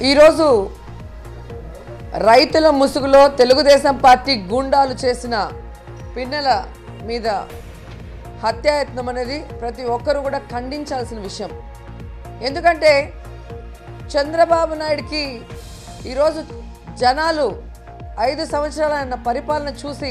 ఈరోజు రైతుల ముసుగులో తెలుగుదేశం పార్టీ గూండాలు చేసిన పిన్నెల మీద హత్యాయత్నం అనేది ప్రతి ఒక్కరూ కూడా ఖండించాల్సిన విషయం ఎందుకంటే చంద్రబాబు నాయుడికి ఈరోజు జనాలు ఐదు సంవత్సరాల ఆయన పరిపాలన చూసి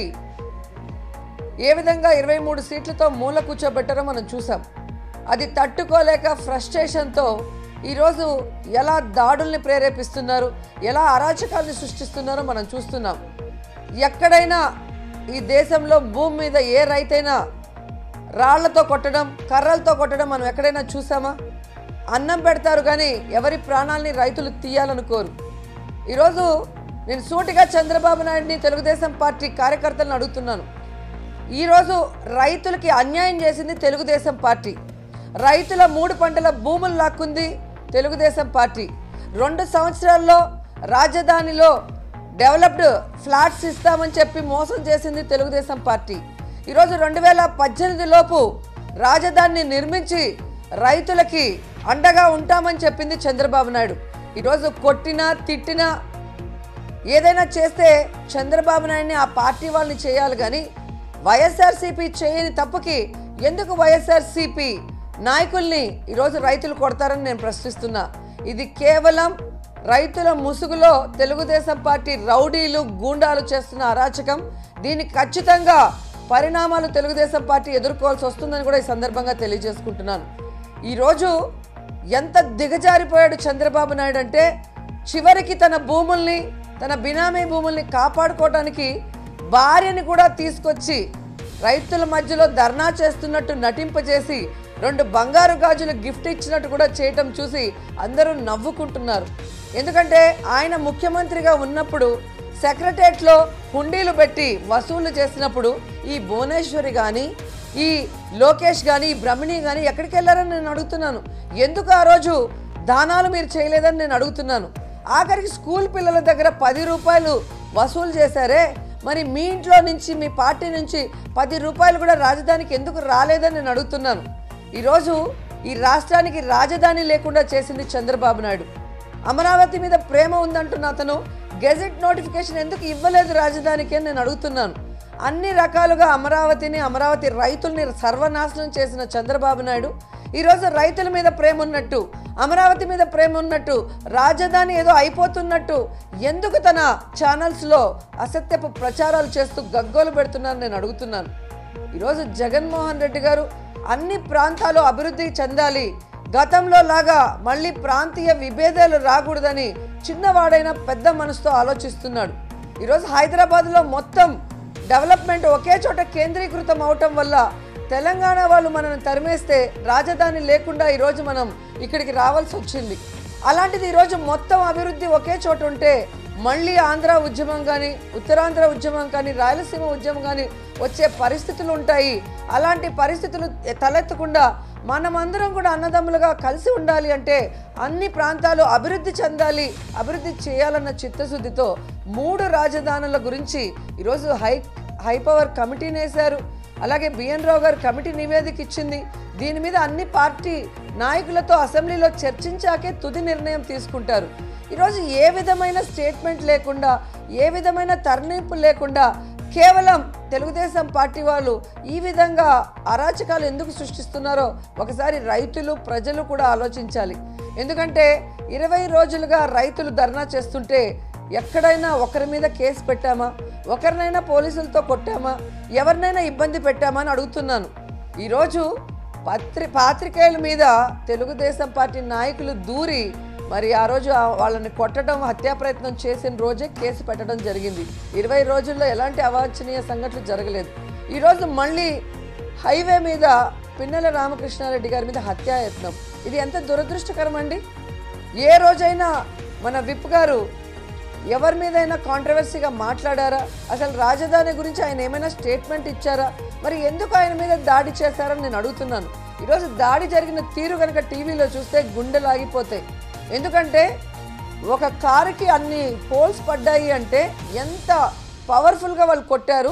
ఏ విధంగా ఇరవై మూడు సీట్లతో మూల కూర్చోబెట్టారో మనం చూసాం అది తట్టుకోలేక ఫ్రస్ట్రేషన్తో ఈరోజు ఎలా దాడుల్ని ప్రేరేపిస్తున్నారు ఎలా అరాచకాల్ని సృష్టిస్తున్నారో మనం చూస్తున్నాం ఎక్కడైనా ఈ దేశంలో భూమి మీద ఏ రైతైనా రాళ్లతో కొట్టడం కర్రలతో కొట్టడం మనం ఎక్కడైనా చూసామా అన్నం పెడతారు కానీ ఎవరి ప్రాణాలని రైతులు తీయాలనుకోరు ఈరోజు నేను సూటిగా చంద్రబాబు నాయుడిని తెలుగుదేశం పార్టీ కార్యకర్తలను అడుగుతున్నాను ఈరోజు రైతులకి అన్యాయం చేసింది తెలుగుదేశం పార్టీ రైతుల మూడు పంటల భూములు లాక్కుంది తెలుగుదేశం పార్టీ రెండు సంవత్సరాల్లో రాజధానిలో డెవలప్డ్ ఫ్లాట్స్ ఇస్తామని చెప్పి మోసం చేసింది తెలుగుదేశం పార్టీ ఈరోజు రెండు వేల పద్దెనిమిది లోపు రాజధానిని నిర్మించి రైతులకి అండగా ఉంటామని చెప్పింది చంద్రబాబు నాయుడు ఈరోజు కొట్టినా తిట్టినా ఏదైనా చేస్తే చంద్రబాబు నాయుడిని ఆ పార్టీ వాళ్ళని చేయాలి కానీ వైఎస్ఆర్సీపీ చేయని తప్పుకి ఎందుకు వైఎస్ఆర్సీపీ నాయకుల్ని ఈరోజు రైతులు కొడతారని నేను ప్రశ్నిస్తున్నా ఇది కేవలం రైతుల ముసుగులో తెలుగుదేశం పార్టీ రౌడీలు గూండాలు చేస్తున్న అరాచకం దీనికి ఖచ్చితంగా పరిణామాలు తెలుగుదేశం పార్టీ ఎదుర్కోవాల్సి వస్తుందని కూడా ఈ సందర్భంగా తెలియజేసుకుంటున్నాను ఈరోజు ఎంత దిగజారిపోయాడు చంద్రబాబు నాయుడు అంటే చివరికి తన భూముల్ని తన బినామీ భూముల్ని కాపాడుకోవడానికి భార్యని కూడా తీసుకొచ్చి రైతుల మధ్యలో ధర్నా చేస్తున్నట్టు నటింపజేసి రెండు బంగారు గాజులు గిఫ్ట్ ఇచ్చినట్టు కూడా చేయటం చూసి అందరూ నవ్వుకుంటున్నారు ఎందుకంటే ఆయన ముఖ్యమంత్రిగా ఉన్నప్పుడు సెక్రటరియట్లో హుండీలు పెట్టి వసూలు చేసినప్పుడు ఈ భువనేశ్వరి కానీ ఈ లోకేష్ కానీ ఈ బ్రహ్మిణి కానీ ఎక్కడికి వెళ్ళారని నేను అడుగుతున్నాను ఎందుకు ఆ రోజు దానాలు మీరు చేయలేదని నేను అడుగుతున్నాను ఆఖరికి స్కూల్ పిల్లల దగ్గర పది రూపాయలు వసూలు చేశారే మరి మీ ఇంట్లో నుంచి మీ పార్టీ నుంచి పది రూపాయలు కూడా రాజధానికి ఎందుకు రాలేదని నేను అడుగుతున్నాను ఈరోజు ఈ రాష్ట్రానికి రాజధాని లేకుండా చేసింది చంద్రబాబు నాయుడు అమరావతి మీద ప్రేమ ఉందంటున్న అతను గెజెట్ నోటిఫికేషన్ ఎందుకు ఇవ్వలేదు రాజధానికి అని నేను అడుగుతున్నాను అన్ని రకాలుగా అమరావతిని అమరావతి రైతుల్ని సర్వనాశనం చేసిన చంద్రబాబు నాయుడు ఈరోజు రైతుల మీద ప్రేమ ఉన్నట్టు అమరావతి మీద ప్రేమ ఉన్నట్టు రాజధాని ఏదో అయిపోతున్నట్టు ఎందుకు తన ఛానల్స్లో అసత్యపు ప్రచారాలు చేస్తూ గగ్గోలు పెడుతున్నారని నేను అడుగుతున్నాను ఈరోజు జగన్మోహన్ రెడ్డి గారు అన్ని ప్రాంతాలు అభివృద్ధి చెందాలి గతంలో లాగా మళ్ళీ ప్రాంతీయ విభేదాలు రాకూడదని చిన్నవాడైన పెద్ద మనసుతో ఆలోచిస్తున్నాడు ఈరోజు హైదరాబాద్లో మొత్తం డెవలప్మెంట్ ఒకే చోట కేంద్రీకృతం అవటం వల్ల తెలంగాణ వాళ్ళు మనల్ని తరిమేస్తే రాజధాని లేకుండా ఈరోజు మనం ఇక్కడికి రావాల్సి వచ్చింది అలాంటిది ఈరోజు మొత్తం అభివృద్ధి ఒకే చోట ఉంటే మళ్ళీ ఆంధ్ర ఉద్యమం కానీ ఉత్తరాంధ్ర ఉద్యమం కానీ రాయలసీమ ఉద్యమం కానీ వచ్చే పరిస్థితులు ఉంటాయి అలాంటి పరిస్థితులు తలెత్తకుండా మనమందరం కూడా అన్నదమ్ములుగా కలిసి ఉండాలి అంటే అన్ని ప్రాంతాలు అభివృద్ధి చెందాలి అభివృద్ధి చేయాలన్న చిత్తశుద్ధితో మూడు రాజధానుల గురించి ఈరోజు హై హై పవర్ కమిటీని వేశారు అలాగే బిఎన్ రావు గారు కమిటీ నివేదిక ఇచ్చింది దీని మీద అన్ని పార్టీ నాయకులతో అసెంబ్లీలో చర్చించాకే తుది నిర్ణయం తీసుకుంటారు ఈరోజు ఏ విధమైన స్టేట్మెంట్ లేకుండా ఏ విధమైన తరలింపు లేకుండా కేవలం తెలుగుదేశం పార్టీ వాళ్ళు ఈ విధంగా అరాచకాలు ఎందుకు సృష్టిస్తున్నారో ఒకసారి రైతులు ప్రజలు కూడా ఆలోచించాలి ఎందుకంటే ఇరవై రోజులుగా రైతులు ధర్నా చేస్తుంటే ఎక్కడైనా ఒకరి మీద కేసు పెట్టామా ఒకరినైనా పోలీసులతో కొట్టామా ఎవరినైనా ఇబ్బంది పెట్టామా అని అడుగుతున్నాను ఈరోజు పత్రి పాత్రికేయుల మీద తెలుగుదేశం పార్టీ నాయకులు దూరి మరి ఆ రోజు ఆ- వాళ్ళని కొట్టడం హత్యా ప్రయత్నం చేసిన రోజే కేసు పెట్టడం జరిగింది ఇరవై రోజుల్లో ఎలాంటి అవాంఛనీయ సంఘటనలు జరగలేదు ఈరోజు మళ్ళీ హైవే మీద పిన్నెల రామకృష్ణారెడ్డి గారి మీద హత్యాయత్నం ఇది ఎంత దురదృష్టకరం అండి ఏ రోజైనా మన విప్ గారు ఎవరి మీదైనా కాంట్రవర్సీగా మాట్లాడారా అసలు రాజధాని గురించి ఆయన ఏమైనా స్టేట్మెంట్ ఇచ్చారా మరి ఎందుకు ఆయన మీద దాడి చేశారని నేను అడుగుతున్నాను ఈరోజు దాడి జరిగిన తీరు కనుక టీవీలో చూస్తే గుండెలు ఆగిపోతాయి ఎందుకంటే ఒక కారుకి అన్ని పోల్స్ పడ్డాయి అంటే ఎంత పవర్ఫుల్గా వాళ్ళు కొట్టారు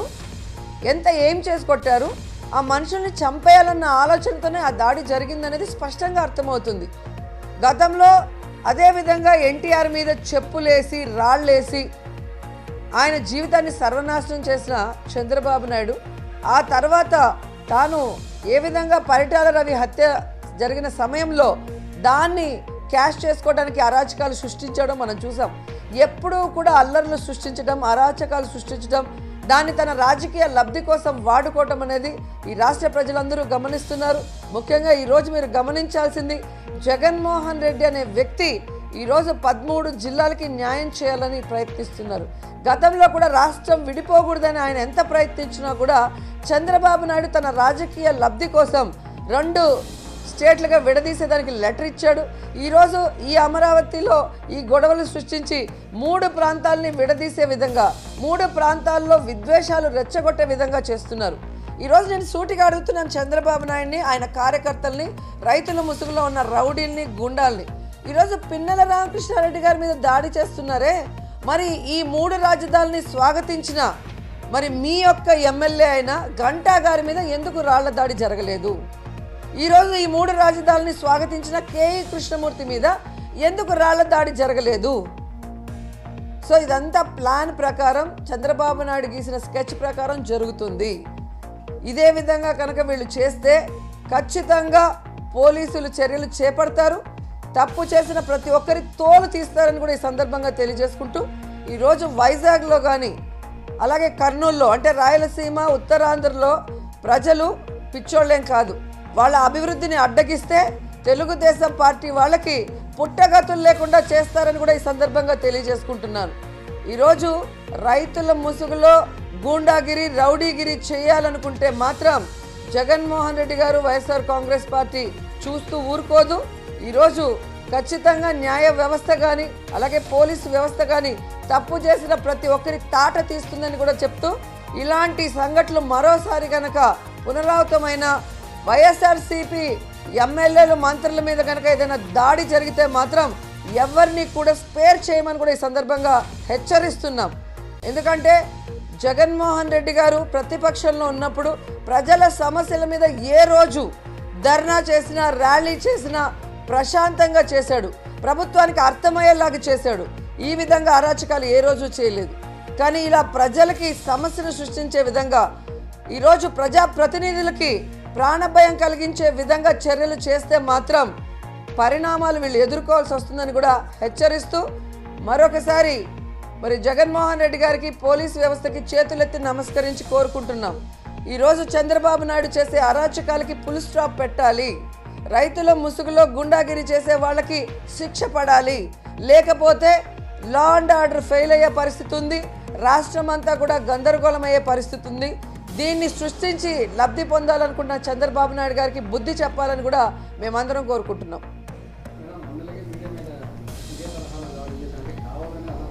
ఎంత ఏం చేసి కొట్టారు ఆ మనుషుల్ని చంపేయాలన్న ఆలోచనతోనే ఆ దాడి జరిగిందనేది స్పష్టంగా అర్థమవుతుంది గతంలో అదేవిధంగా ఎన్టీఆర్ మీద చెప్పులేసి రాళ్ళేసి ఆయన జీవితాన్ని సర్వనాశనం చేసిన చంద్రబాబు నాయుడు ఆ తర్వాత తాను ఏ విధంగా పరిటాల రవి హత్య జరిగిన సమయంలో దాన్ని క్యాష్ చేసుకోవడానికి అరాచకాలు సృష్టించడం మనం చూసాం ఎప్పుడూ కూడా అల్లర్లు సృష్టించడం అరాచకాలు సృష్టించడం దాన్ని తన రాజకీయ లబ్ధి కోసం వాడుకోవటం అనేది ఈ రాష్ట్ర ప్రజలందరూ గమనిస్తున్నారు ముఖ్యంగా ఈరోజు మీరు గమనించాల్సింది జగన్మోహన్ రెడ్డి అనే వ్యక్తి ఈరోజు పదమూడు జిల్లాలకి న్యాయం చేయాలని ప్రయత్నిస్తున్నారు గతంలో కూడా రాష్ట్రం విడిపోకూడదని ఆయన ఎంత ప్రయత్నించినా కూడా చంద్రబాబు నాయుడు తన రాజకీయ లబ్ధి కోసం రెండు స్టేట్లుగా విడదీసేదానికి లెటర్ ఇచ్చాడు ఈరోజు ఈ అమరావతిలో ఈ గొడవలు సృష్టించి మూడు ప్రాంతాలని విడదీసే విధంగా మూడు ప్రాంతాల్లో విద్వేషాలు రెచ్చగొట్టే విధంగా చేస్తున్నారు ఈరోజు నేను సూటిగా అడుగుతున్నాను చంద్రబాబు నాయుడిని ఆయన కార్యకర్తల్ని రైతుల ముసుగులో ఉన్న రౌడీల్ని గుండాల్ని ఈరోజు పిన్నెల రామకృష్ణారెడ్డి గారి మీద దాడి చేస్తున్నారే మరి ఈ మూడు రాజధానిని స్వాగతించిన మరి మీ యొక్క ఎమ్మెల్యే అయిన గంటా గారి మీద ఎందుకు రాళ్ల దాడి జరగలేదు ఈరోజు ఈ మూడు రాజధానిని స్వాగతించిన కేఈ కృష్ణమూర్తి మీద ఎందుకు రాళ్ల దాడి జరగలేదు సో ఇదంతా ప్లాన్ ప్రకారం చంద్రబాబు నాయుడు గీసిన స్కెచ్ ప్రకారం జరుగుతుంది ఇదే విధంగా కనుక వీళ్ళు చేస్తే ఖచ్చితంగా పోలీసులు చర్యలు చేపడతారు తప్పు చేసిన ప్రతి ఒక్కరి తోలు తీస్తారని కూడా ఈ సందర్భంగా తెలియజేసుకుంటూ ఈరోజు వైజాగ్లో కానీ అలాగే కర్నూలులో అంటే రాయలసీమ ఉత్తరాంధ్రలో ప్రజలు పిచ్చోళ్ళేం కాదు వాళ్ళ అభివృద్ధిని అడ్డగిస్తే తెలుగుదేశం పార్టీ వాళ్ళకి పుట్టగతులు లేకుండా చేస్తారని కూడా ఈ సందర్భంగా తెలియజేసుకుంటున్నాను ఈరోజు రైతుల ముసుగులో గూండాగిరి రౌడీగిరి చేయాలనుకుంటే మాత్రం జగన్మోహన్ రెడ్డి గారు వైఎస్ఆర్ కాంగ్రెస్ పార్టీ చూస్తూ ఊరుకోదు ఈరోజు ఖచ్చితంగా న్యాయ వ్యవస్థ కానీ అలాగే పోలీసు వ్యవస్థ కానీ తప్పు చేసిన ప్రతి ఒక్కరి తాట తీస్తుందని కూడా చెప్తూ ఇలాంటి సంఘటనలు మరోసారి కనుక పునరావృతమైన వైఎస్ఆర్సీపీ ఎమ్మెల్యేలు మంత్రుల మీద కనుక ఏదైనా దాడి జరిగితే మాత్రం ఎవరిని కూడా స్పేర్ చేయమని కూడా ఈ సందర్భంగా హెచ్చరిస్తున్నాం ఎందుకంటే జగన్మోహన్ రెడ్డి గారు ప్రతిపక్షంలో ఉన్నప్పుడు ప్రజల సమస్యల మీద ఏ రోజు ధర్నా చేసినా ర్యాలీ చేసినా ప్రశాంతంగా చేశాడు ప్రభుత్వానికి అర్థమయ్యేలాగా చేశాడు ఈ విధంగా అరాచకాలు ఏ రోజు చేయలేదు కానీ ఇలా ప్రజలకి సమస్యను సృష్టించే విధంగా ఈరోజు ప్రజాప్రతినిధులకి ప్రాణభయం కలిగించే విధంగా చర్యలు చేస్తే మాత్రం పరిణామాలు వీళ్ళు ఎదుర్కోవాల్సి వస్తుందని కూడా హెచ్చరిస్తూ మరొకసారి మరి జగన్మోహన్ రెడ్డి గారికి పోలీస్ వ్యవస్థకి చేతులెత్తి నమస్కరించి కోరుకుంటున్నాం ఈరోజు చంద్రబాబు నాయుడు చేసే అరాచకాలకి ఫుల్ స్టాప్ పెట్టాలి రైతుల ముసుగులో గుండాగిరి చేసే వాళ్ళకి శిక్ష పడాలి లేకపోతే లా అండ్ ఆర్డర్ ఫెయిల్ అయ్యే పరిస్థితి ఉంది రాష్ట్రం అంతా కూడా గందరగోళం అయ్యే పరిస్థితి ఉంది దీన్ని సృష్టించి లబ్ధి పొందాలనుకున్న చంద్రబాబు నాయుడు గారికి బుద్ధి చెప్పాలని కూడా మేమందరం కోరుకుంటున్నాం మేడం మండలికి మీడియా మీద ఇదే తరహాలో దాడి చేశారు అంటే కావాలని అలా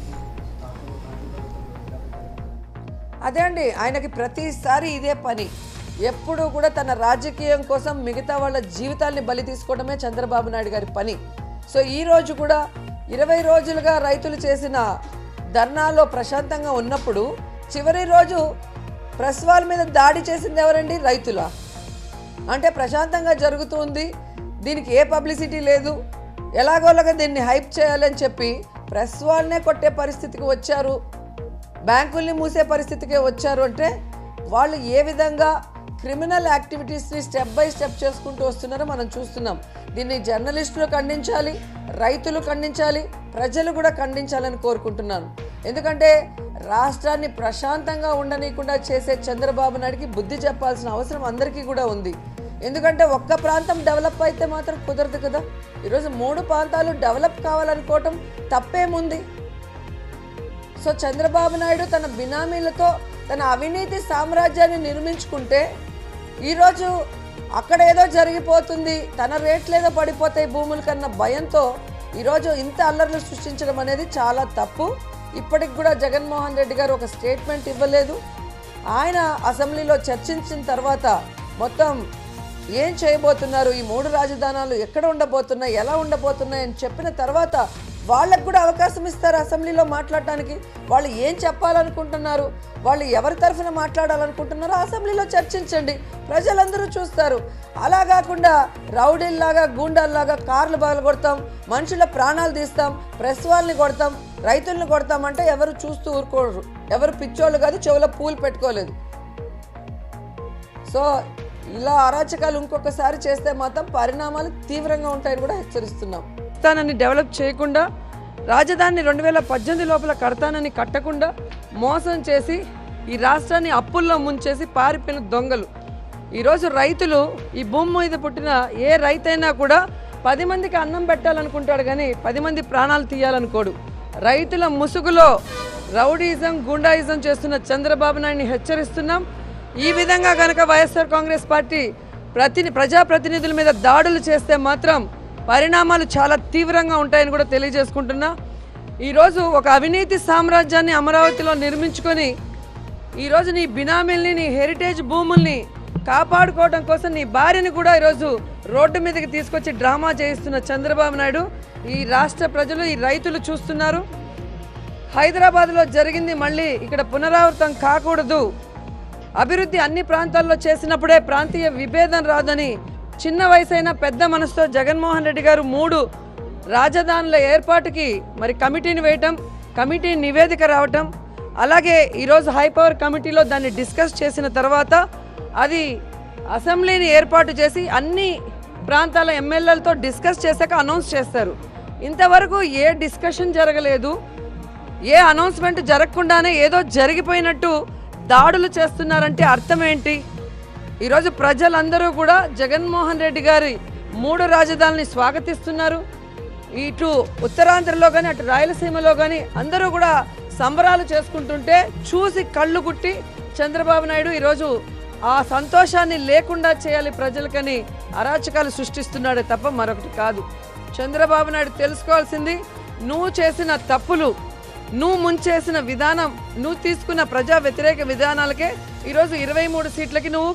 అదే అండి ఆయనకి ప్రతిసారి ఇదే పని ఎప్పుడూ కూడా తన రాజకీయం కోసం మిగతా వాళ్ళ జీవితాల్ని బలి తీసుకోవడమే చంద్రబాబు నాయుడు గారి పని సో ఈ రోజు కూడా ఇరవై రోజులుగా రైతులు చేసిన ధర్నాలో ప్రశాంతంగా ఉన్నప్పుడు చివరి రోజు ప్రెస్ వాళ్ళ మీద దాడి చేసింది ఎవరండి రైతులా అంటే ప్రశాంతంగా జరుగుతుంది దీనికి ఏ పబ్లిసిటీ లేదు ఎలాగోలాగా దీన్ని హైప్ చేయాలని చెప్పి ప్రెస్ వాళ్ళనే కొట్టే పరిస్థితికి వచ్చారు బ్యాంకుల్ని మూసే పరిస్థితికే వచ్చారు అంటే వాళ్ళు ఏ విధంగా క్రిమినల్ యాక్టివిటీస్ని స్టెప్ బై స్టెప్ చేసుకుంటూ వస్తున్నారో మనం చూస్తున్నాం దీన్ని జర్నలిస్టులు ఖండించాలి రైతులు ఖండించాలి ప్రజలు కూడా ఖండించాలని కోరుకుంటున్నాను ఎందుకంటే రాష్ట్రాన్ని ప్రశాంతంగా ఉండనీయకుండా చేసే చంద్రబాబు నాయుడికి బుద్ధి చెప్పాల్సిన అవసరం అందరికీ కూడా ఉంది ఎందుకంటే ఒక్క ప్రాంతం డెవలప్ అయితే మాత్రం కుదరదు కదా ఈరోజు మూడు ప్రాంతాలు డెవలప్ కావాలనుకోవటం తప్పేముంది సో చంద్రబాబు నాయుడు తన బినామీలతో తన అవినీతి సామ్రాజ్యాన్ని నిర్మించుకుంటే ఈరోజు అక్కడ ఏదో జరిగిపోతుంది తన రేట్లు ఏదో పడిపోతాయి భూముల కన్నా భయంతో ఈరోజు ఇంత అల్లర్లు సృష్టించడం అనేది చాలా తప్పు ఇప్పటికి కూడా జగన్మోహన్ రెడ్డి గారు ఒక స్టేట్మెంట్ ఇవ్వలేదు ఆయన అసెంబ్లీలో చర్చించిన తర్వాత మొత్తం ఏం చేయబోతున్నారు ఈ మూడు రాజధానాలు ఎక్కడ ఉండబోతున్నాయి ఎలా ఉండబోతున్నాయి అని చెప్పిన తర్వాత వాళ్ళకు కూడా అవకాశం ఇస్తారు అసెంబ్లీలో మాట్లాడటానికి వాళ్ళు ఏం చెప్పాలనుకుంటున్నారు వాళ్ళు ఎవరి తరఫున మాట్లాడాలనుకుంటున్నారో అసెంబ్లీలో చర్చించండి ప్రజలందరూ చూస్తారు అలా కాకుండా రౌడీల్లాగా గూండాల్లాగా కార్లు బగలు కొడతాం మనుషుల ప్రాణాలు తీస్తాం ప్రెస్ వాళ్ళని కొడతాం రైతుల్ని కొడతామంటే ఎవరు చూస్తూ ఊరుకోరు ఎవరు పిచ్చోళ్ళు కాదు చెవులో పూలు పెట్టుకోలేదు సో ఇలా అరాచకాలు ఇంకొకసారి చేస్తే మాత్రం పరిణామాలు తీవ్రంగా ఉంటాయని కూడా హెచ్చరిస్తున్నాం రాజధానిని డెవలప్ చేయకుండా రాజధానిని రెండు వేల పద్దెనిమిది లోపల కడతానని కట్టకుండా మోసం చేసి ఈ రాష్ట్రాన్ని అప్పుల్లో ముంచేసి పారిపోయిన దొంగలు ఈరోజు రైతులు ఈ భూమి మీద పుట్టిన ఏ రైతైనా కూడా పది మందికి అన్నం పెట్టాలనుకుంటాడు కానీ పది మంది ప్రాణాలు తీయాలనుకోడు రైతుల ముసుగులో రౌడీజం గుండాయిజం చేస్తున్న చంద్రబాబు నాయుడిని హెచ్చరిస్తున్నాం ఈ విధంగా కనుక వైఎస్ఆర్ కాంగ్రెస్ పార్టీ ప్రతి ప్రజాప్రతినిధుల మీద దాడులు చేస్తే మాత్రం పరిణామాలు చాలా తీవ్రంగా ఉంటాయని కూడా తెలియజేసుకుంటున్నా ఈరోజు ఒక అవినీతి సామ్రాజ్యాన్ని అమరావతిలో నిర్మించుకొని ఈరోజు నీ బినామీల్ని నీ హెరిటేజ్ భూముల్ని కాపాడుకోవడం కోసం నీ భార్యని కూడా ఈరోజు రోడ్డు మీదకి తీసుకొచ్చి డ్రామా చేయిస్తున్న చంద్రబాబు నాయుడు ఈ రాష్ట్ర ప్రజలు ఈ రైతులు చూస్తున్నారు హైదరాబాద్లో జరిగింది మళ్ళీ ఇక్కడ పునరావృతం కాకూడదు అభివృద్ధి అన్ని ప్రాంతాల్లో చేసినప్పుడే ప్రాంతీయ విభేదం రాదని చిన్న వయసైన పెద్ద మనసుతో జగన్మోహన్ రెడ్డి గారు మూడు రాజధానుల ఏర్పాటుకి మరి కమిటీని వేయటం కమిటీ నివేదిక రావటం అలాగే ఈరోజు హైపవర్ కమిటీలో దాన్ని డిస్కస్ చేసిన తర్వాత అది అసెంబ్లీని ఏర్పాటు చేసి అన్ని ప్రాంతాల ఎమ్మెల్యేలతో డిస్కస్ చేశాక అనౌన్స్ చేస్తారు ఇంతవరకు ఏ డిస్కషన్ జరగలేదు ఏ అనౌన్స్మెంట్ జరగకుండానే ఏదో జరిగిపోయినట్టు దాడులు చేస్తున్నారంటే అర్థం ఏంటి ఈరోజు ప్రజలందరూ కూడా జగన్మోహన్ రెడ్డి గారి మూడు రాజధానిని స్వాగతిస్తున్నారు ఇటు ఉత్తరాంధ్రలో కానీ అటు రాయలసీమలో కానీ అందరూ కూడా సంబరాలు చేసుకుంటుంటే చూసి కళ్ళు గుట్టి చంద్రబాబు నాయుడు ఈరోజు ఆ సంతోషాన్ని లేకుండా చేయాలి ప్రజలకని అరాచకాలు సృష్టిస్తున్నాడే తప్ప మరొకటి కాదు చంద్రబాబు నాయుడు తెలుసుకోవాల్సింది నువ్వు చేసిన తప్పులు నువ్వు ముంచేసిన విధానం నువ్వు తీసుకున్న ప్రజా వ్యతిరేక విధానాలకే ఈరోజు ఇరవై మూడు సీట్లకి నువ్వు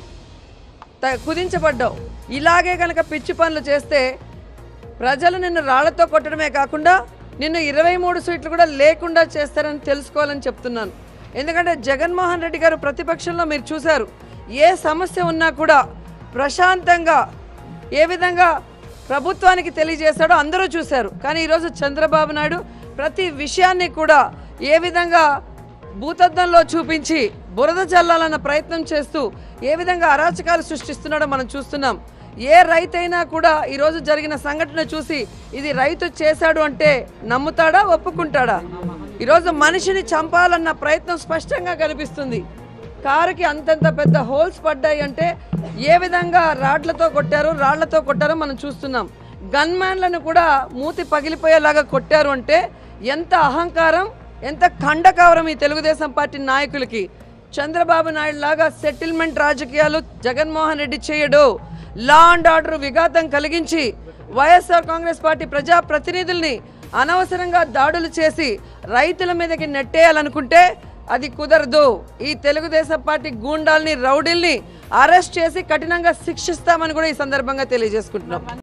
త- కుదించబడ్డావు ఇలాగే కనుక పిచ్చి పనులు చేస్తే ప్రజలు నిన్ను రాళ్లతో కొట్టడమే కాకుండా నిన్ను ఇరవై మూడు సీట్లు కూడా లేకుండా చేస్తారని తెలుసుకోవాలని చెప్తున్నాను ఎందుకంటే జగన్మోహన్ రెడ్డి గారు ప్రతిపక్షంలో మీరు చూశారు ఏ సమస్య ఉన్నా కూడా ప్రశాంతంగా ఏ విధంగా ప్రభుత్వానికి తెలియజేశాడో అందరూ చూశారు కానీ ఈరోజు చంద్రబాబు నాయుడు ప్రతి విషయాన్ని కూడా ఏ విధంగా భూతద్దంలో చూపించి బురద చల్లాలన్న ప్రయత్నం చేస్తూ ఏ విధంగా అరాచకాలు సృష్టిస్తున్నాడో మనం చూస్తున్నాం ఏ రైతైనా కూడా ఈరోజు జరిగిన సంఘటన చూసి ఇది రైతు చేశాడు అంటే నమ్ముతాడా ఒప్పుకుంటాడా ఈరోజు మనిషిని చంపాలన్న ప్రయత్నం స్పష్టంగా కనిపిస్తుంది కారుకి అంతంత పెద్ద హోల్స్ పడ్డాయి అంటే ఏ విధంగా రాడ్లతో కొట్టారు రాళ్లతో కొట్టారో మనం చూస్తున్నాం గన్మ్యాన్లను కూడా మూతి పగిలిపోయేలాగా కొట్టారు అంటే ఎంత అహంకారం ఎంత ఖండకావరం ఈ తెలుగుదేశం పార్టీ నాయకులకి చంద్రబాబు నాయుడు లాగా సెటిల్మెంట్ రాజకీయాలు జగన్మోహన్ రెడ్డి చేయడు లా అండ్ ఆర్డర్ విఘాతం కలిగించి వైఎస్ఆర్ కాంగ్రెస్ పార్టీ ప్రజా ప్రతినిధుల్ని అనవసరంగా దాడులు చేసి రైతుల మీదకి నెట్టేయాలనుకుంటే అది కుదరదు ఈ తెలుగుదేశం పార్టీ గూండాల్ని రౌడీల్ని అరెస్ట్ చేసి కఠినంగా శిక్షిస్తామని కూడా ఈ సందర్భంగా తెలియజేసుకుంటున్నాం